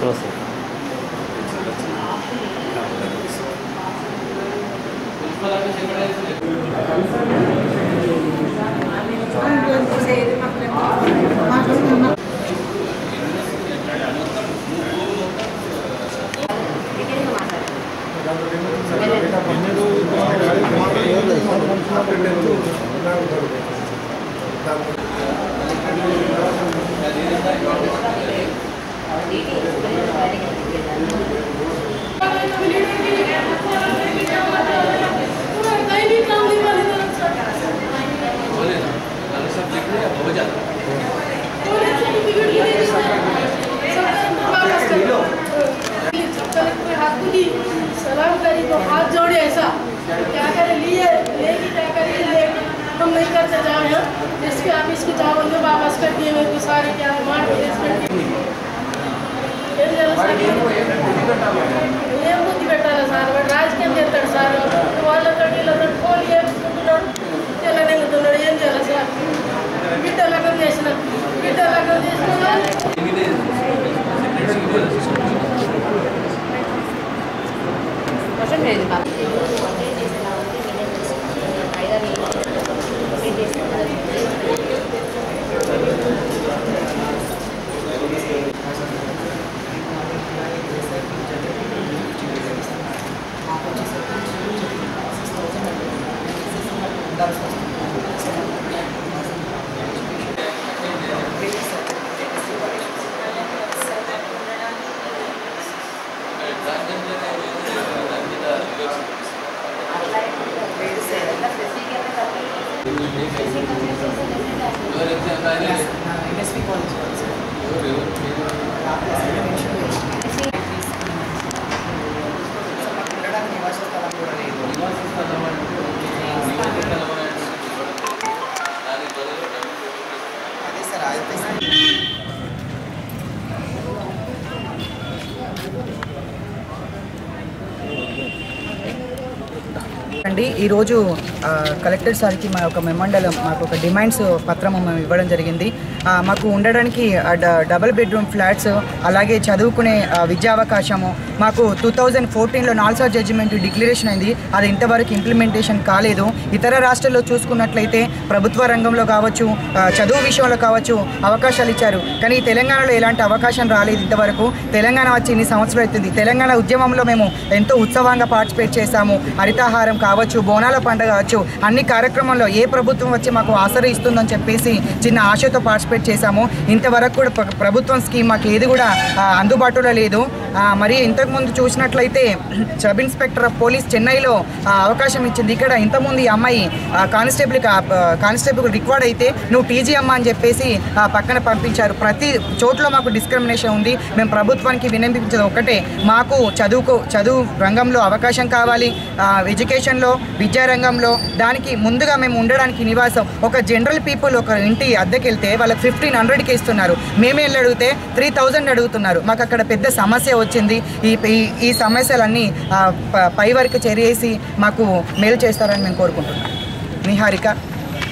లక్షలు వస్తుంది सलाम करी तो हाथ जोड़े ऐसा क्या करे लिए लेगी क्या करे ले हम नहीं करते जाओ यहाँ इसके आप इसको जाओ जो वापस कर दिए मेरे को सारे क्या मार के इसके ఏం బుద్ధి పెట్టాలి సార్ వాడు రాజకీయం చేస్తాడు సార్ వాళ్ళతో వీళ్ళతో ఫోన్ చేసుకుంటున్నాడు తెల్లనెంగుతున్నాడు ఏం చేయాలి సార్ బిడ్డ లగ్నం చేసిన బిడ్డ లగ్నం చేసిన అండి ఈరోజు ఆ, కలెక్టర్ సార్కి మా ఒక మెమండలం మాకు ఒక డిమాండ్స్ పత్రము మేము ఇవ్వడం జరిగింది ఆ, మాకు ఉండడానికి ఆ, డ- డబుల్ బెడ్రూమ్ ఫ్లాట్స్ అలాగే చదువుకునే ఆ, విద్యావకాశము మాకు టూ థౌజండ్ ఫోర్టీన్లో నాల్సా జడ్జిమెంట్ డిక్లరేషన్ అయింది అది ఇంతవరకు ఇంప్లిమెంటేషన్ కాలేదు ఇతర రాష్ట్రాల్లో చూసుకున్నట్లయితే ప్రభుత్వ రంగంలో కావచ్చు ఆ, చదువు విషయంలో కావచ్చు అవకాశాలు ఇచ్చారు కానీ తెలంగాణలో ఎలాంటి అవకాశం రాలేదు ఇంతవరకు తెలంగాణ వచ్చి ఇన్ని సంవత్సరాలు అవుతుంది తెలంగాణ ఉద్యమంలో మేము ఎంతో ఉత్సవంగా పార్టిసిపేట్ చేశాము హరితాహారం కావచ్చు బోనాల పండుగ కావచ్చు అన్ని కార్యక్రమంలో ఏ ప్రభుత్వం వచ్చి మాకు ఆసరా ఇస్తుందని చెప్పేసి చిన్న ఆశతో పార్టిసిపేట్ చేశాము ఇంతవరకు కూడా ప్ర- ప్రభుత్వం స్కీమ్ మాకు ఏది కూడా ఆ, అందుబాటులో లేదు ఆ, మరి ఇంతకుముందు చూసినట్లయితే సబ్ ఇన్స్పెక్టర్ ఆఫ్ పోలీస్ చెన్నైలో ఆ, అవకాశం ఇచ్చింది ఇక్కడ ఇంతకుముందు ఈ అమ్మాయి ఆ, కానిస్టేబుల్ కానిస్టేబుల్ రిక్వైర్డ్ అయితే నువ్వు టీజీ అమ్మ అని చెప్పేసి ఆ, పక్కన పంపించారు ప్రతి చోట్ల మాకు డిస్క్రిమినేషన్ ఉంది మేము ప్రభుత్వానికి వినిపించేది ఒకటే మాకు చదువుకో చదువు రంగంలో అవకాశం కావాలి ఆ, ఎడ్యుకేషన్లో విద్యారంగంలో దానికి ముందుగా మేము ఉండడానికి నివాసం ఒక జనరల్ పీపుల్ ఒక ఇంటి అద్దెకి వెళ్తే వాళ్ళకి ఫిఫ్టీన్ హండ్రెడ్కి ఇస్తున్నారు మేమే వెళ్ళి అడిగితే త్రీ థౌజండ్ అడుగుతున్నారు మాకు అక్కడ పెద్ద సమస్య వచ్చింది ఈ ఈ- ఈ సమస్యలన్నీ ఆ, ప- పై వరకు చేరేసి మాకు మేలు చేస్తారని మేము కోరుకుంటున్నాం నిహారిక